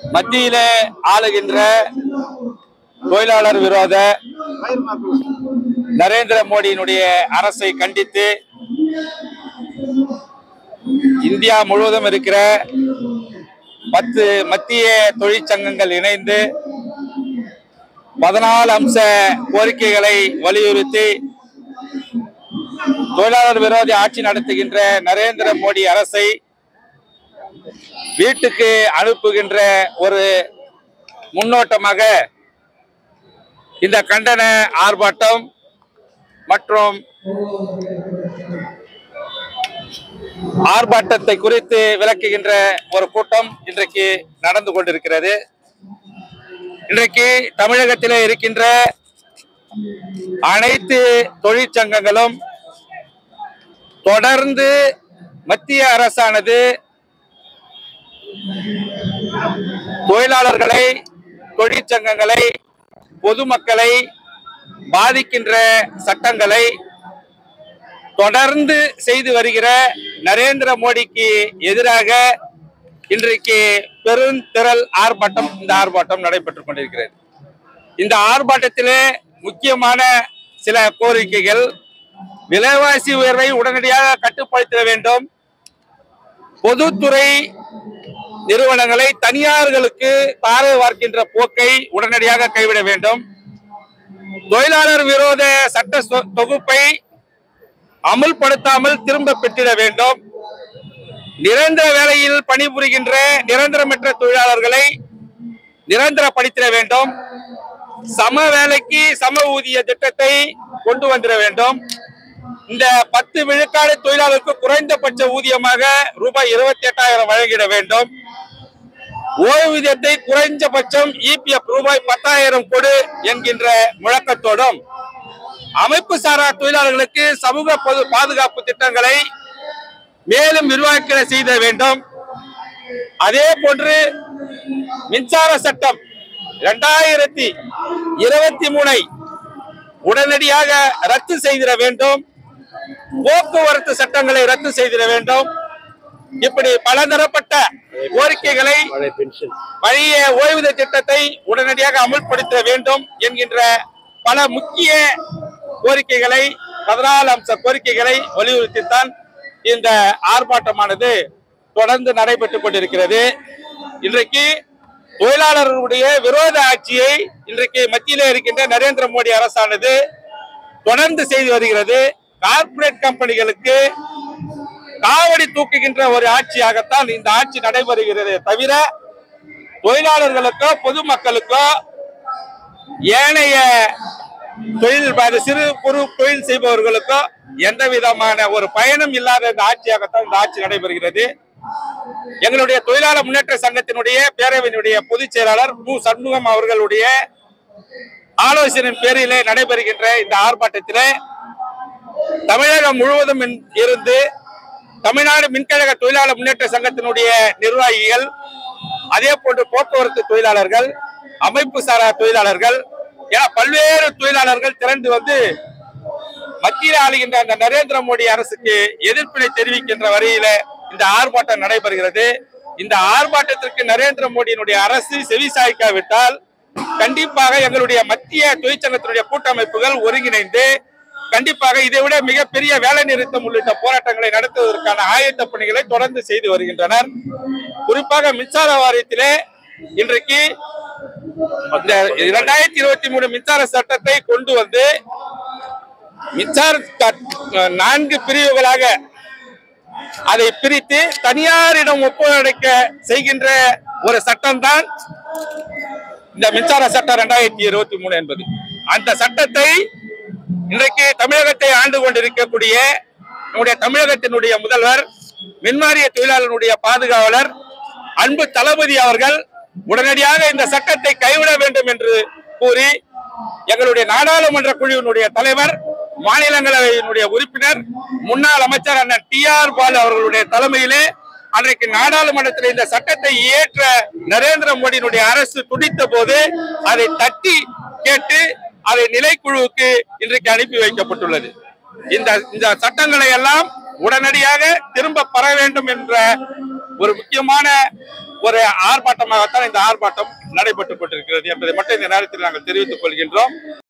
மத்தியிலே ஆளுகின்ற தொழிலாளர் விரோத நரேந்திர மோடியினுடைய அரசை கண்டித்து இந்தியா முழுவதும் இருக்கிற பத்து மத்திய தொழிற்சங்கங்கள் இணைந்து பதினாலு அம்ச கோரிக்கைகளை வலியுறுத்தி தொழிலாளர் விரோதி ஆட்சி நடத்துகின்ற நரேந்திர மோடி அரசை வீட்டுக்கு அனுப்புகின்ற ஒரு முன்னோட்டமாக இந்த கண்டன ஆர்ப்பாட்டம் மற்றும் ஆர்ப்பாட்டத்தை குறித்து விளக்குகின்ற ஒரு கூட்டம் இன்றைக்கு நடந்து கொண்டிருக்கிறது இன்றைக்கு தமிழகத்திலே இருக்கின்ற அனைத்து தொழிற்சங்கங்களும் தொடர்ந்து மத்திய அரசானது தொழிலாளர்களை தொழிற்சங்கங்களை பொதுமக்களை பாதிக்கின்ற சட்டங்களை தொடர்ந்து செய்து வருகிற நரேந்திர மோடிக்கு எதிராக இன்றைக்கு பெருந்திரள் ஆர்ப்பாட்டம் இந்த ஆர்ப்பாட்டம் நடைபெற்றுக் கொண்டிருக்கிறது இந்த ஆர்ப்பாட்டத்திலே முக்கியமான சில கோரிக்கைகள் விலைவாசி உயர்வை உடனடியாக கட்டுப்படுத்த வேண்டும் பொதுத்துறை நிறுவனங்களை தனியார்களுக்கு தாரை வார்க்கின்ற போக்கை உடனடியாக கைவிட வேண்டும் தொழிலாளர் விரோத சட்ட சொ- தொகுப்பை அமுல்படுத்தாமல் திரும்ப பெற்றிட வேண்டும் நிரந்தர வேலையில் பணிபுரிகின்ற நிரந்தரமற்ற தொழிலாளர்களை நிரந்தரப்படுத்திட வேண்டும் சம வேலைக்கு சம ஊதிய திட்டத்தை கொண்டு வந்திட வேண்டும் இந்த பத்து விழுக்காடு தொழிலாளருக்கு குறைந்தபட்ச ஊதியமாக ரூபாய் இருபத்தி எட்டாயிரம் வழங்கிட வேண்டும் ஓய்வூதியத்தை குறைந்தபட்சம் இபிஎஃப் ரூபாய் பத்தாயிரம் கொடு என்கின்ற முழக்கத்தோடும் அமைப்பு சாரா தொழிலாளர்களுக்கு சமூக பொது பாதுகாப்பு திட்டங்களை மேலும் விரிவாக்க செய்த வேண்டும் அதே போன்று மின்சார சட்டம் இரண்டாயிரத்தி இருபத்தி மூணை உடனடியாக ரத்து செய்திட வேண்டும் போக்குவரத்து சட்டங்களை ரத்து செய்திட வேண்டும் இப்படி பலதரப்பட்ட கோரிக்கைகளை பழைய ஓய்வூதிய திட்டத்தை உடனடியாக அமுல்படுத்த வேண்டும் என்கின்ற பல முக்கிய கோரிக்கைகளை பதினாலு அம்ச கோரிக்கைகளை வலியுறுத்தித்தான் இந்த ஆர்ப்பாட்டமானது தொடர்ந்து நடைபெற்றுக் கொண்டிருக்கிறது இன்றைக்கு தொழிலாளர்களுடைய விரோத ஆட்சியை இன்றைக்கு மத்தியிலே இருக்கின்ற நரேந்திர மோடி அரசானது தொடர்ந்து செய்து வருகிறது கார்ப்பரேட் கம்பெனிகளுக்கு காவடி தூக்குகின்ற ஒரு ஆட்சியாகத்தான் இந்த ஆட்சி நடைபெறுகிறது தவிர தொழிலாளர்களுக்கோ பொதுமக்களுக்கோ ஏனைய தொழில் அது சிறு குறு தொழில் செய்பவர்களுக்கோ எந்த விதமான ஒரு பயனும் இல்லாத இந்த ஆட்சியாகத்தான் இந்த ஆட்சி நடைபெறுகிறது எங்களுடைய தொழிலாளர் முன்னேற்ற சங்கத்தினுடைய பேரவையினுடைய பொதுச் செயலாளர் மு சண்முகம் அவர்களுடைய ஆலோசனையின் பேரிலே நடைபெறுகின்ற இந்த ஆர்ப்பாட்டத்திலே தமிழகம் முழுவதும் இன்- இருந்து தமிழ்நாடு மின்கழக தொழிலாளர் முன்னேற்ற சங்கத்தினுடைய நிர்வாகிகள் அதே போன்று போக்குவரத்து தொழிலாளர்கள் அமைப்பு சாரா தொழிலாளர்கள் என பல்வேறு தொழிலாளர்கள் திரண்டு வந்து மத்தியில் ஆளுகின்ற அந்த நரேந்திர மோடி அரசுக்கு எதிர்ப்பினை தெரிவிக்கின்ற வரையில இந்த ஆர்ப்பாட்டம் நடைபெறுகிறது இந்த ஆர்ப்பாட்டத்திற்கு நரேந்திர மோடியினுடைய அரசு செவிசாய்க்காவிட்டால் கண்டிப்பாக எங்களுடைய மத்திய தொழிற்சங்கத்தினுடைய கூட்டமைப்புகள் ஒருங்கிணைந்து கண்டிப்பாக இதை விட மிகப்பெரிய வேலை நிறுத்தம் உள்ளிட்ட போராட்டங்களை நடத்துவதற்கான ஆயத்த பணிகளை தொடர்ந்து செய்து வருகின்றனர் குறிப்பாக மின்சார வாரியத்திலே இன்றைக்கு இந்த இரண்டாயிரத்தி இருபத்தி மூணு மின்சார சட்டத்தை கொண்டு வந்து மின்சார த- நான்கு பிரிவுகளாக அதை பிரித்து தனியாரிடம் ஒப்படைக்க செய்கின்ற ஒரு சட்டம் தான் இந்த மின்சார சட்டம் இரண்டாயிரத்தி இருபத்தி மூணு என்பது அந்த சட்டத்தை இன்றைக்கு தமிழகத்தை ஆண்டு கொண்டிருக்கக்கூடிய நம்முடைய தமிழகத்தினுடைய முதல்வர் மின்வாரிய தொழிலாளர்களுடைய பாதுகாவலர் அன்பு தளபதி அவர்கள் உடனடியாக இந்த சட்டத்தை கைவிட வேண்டும் என்று கூறி எங்களுடைய நாடாளுமன்ற குழுவினுடைய தலைவர் மாநிலங்களவையினுடைய உறுப்பினர் முன்னாள் அமைச்சர் அண்ணன் டி ஆர் பாலு அவர்களுடைய தலைமையிலே அன்றைக்கு நாடாளுமன்றத்தில் இந்த சட்டத்தை இயற்ற நரேந்திர மோடியினுடைய அரசு துடித்த போது அதை தட்டி கேட்டு அதை நிலைக்குழுவுக்கு இன்றைக்கு அனுப்பி வைக்கப்பட்டுள்ளது இந்த இந்த சட்டங்களை எல்லாம் உடனடியாக திரும்ப பெற வேண்டும் என்ற ஒரு முக்கியமான ஒரு ஆர்ப்பாட்டமாகத்தான் இந்த ஆர்ப்பாட்டம் நடைபெற்றுக் கொண்டிருக்கிறது என்பதை மட்டும் இந்த நேரத்தில் நாங்கள் தெரிவித்துக் கொள்கின்றோம்